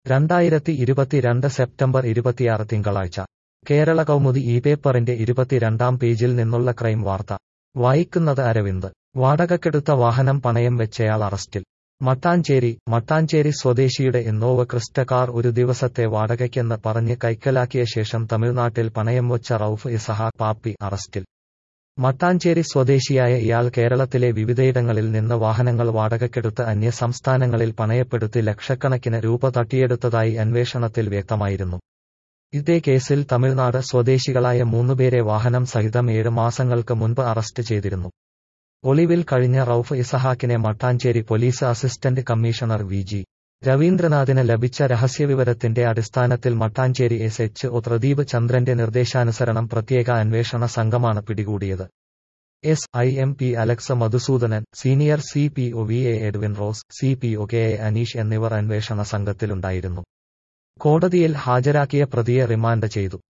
രണ്ടായിരത്തി ഇരുപത്തിരണ്ട് സെപ്റ്റംബർ ഇരുപത്തിയാറ് തിങ്കളാഴ്ച കേരള കൗമുദി ഈ പേപ്പറിന്റെ ഇരുപത്തിരണ്ടാം പേജിൽ നിന്നുള്ള ക്രൈം വാർത്ത വായിക്കുന്നത് അരവിന്ദ് വാടകക്കെടുത്ത വാഹനം പണയം വെച്ചയാൾ അറസ്റ്റിൽ മട്ടാഞ്ചേരി മട്ടാഞ്ചേരി സ്വദേശിയുടെ ഇന്നോവ ക്രിസ്റ്റ കാർ ഒരു ദിവസത്തെ വാടകയ്ക്കെന്ന് പറഞ്ഞ് കൈക്കലാക്കിയ ശേഷം തമിഴ്നാട്ടിൽ പണയം വച്ച റൌഫ് ഇസഹാഖ് പാപ്പി അറസ്റ്റിൽ മട്ടാഞ്ചേരി സ്വദേശിയായ ഇയാൾ കേരളത്തിലെ വിവിധയിടങ്ങളിൽ നിന്ന് വാഹനങ്ങൾ വാടകക്കെടുത്ത് അന്യ സംസ്ഥാനങ്ങളിൽ പണയപ്പെടുത്തി ലക്ഷക്കണക്കിന് രൂപ തട്ടിയെടുത്തതായി അന്വേഷണത്തിൽ വ്യക്തമായിരുന്നു ഇതേ കേസിൽ തമിഴ്നാട് സ്വദേശികളായ മൂന്നുപേരെ വാഹനം സഹിതം ഏഴ് മാസങ്ങൾക്ക് മുൻപ് അറസ്റ്റ് ചെയ്തിരുന്നു ഒളിവിൽ കഴിഞ്ഞ റൌഫ് ഇസഹാക്കിനെ Mattancherry police assistant commissioner V G രവീന്ദ്രനാഥിന് ലഭിച്ച രഹസ്യവിവരത്തിന്റെ അടിസ്ഥാനത്തിൽ Mattancherry S H O Pradeep ചന്ദ്രന്റെ നിർദ്ദേശാനുസരണം പ്രത്യേക അന്വേഷണ സംഘമാണ് പിടികൂടിയത് എസ് ഐ എം പി അലക്സ Madhusoodanan senior C P O V A Edwin Rose C P O K A Aneesh എന്നിവർ അന്വേഷണ സംഘത്തിലുണ്ടായിരുന്നു കോടതിയിൽ ഹാജരാക്കിയ പ്രതിയെ റിമാൻഡ് ചെയ്തു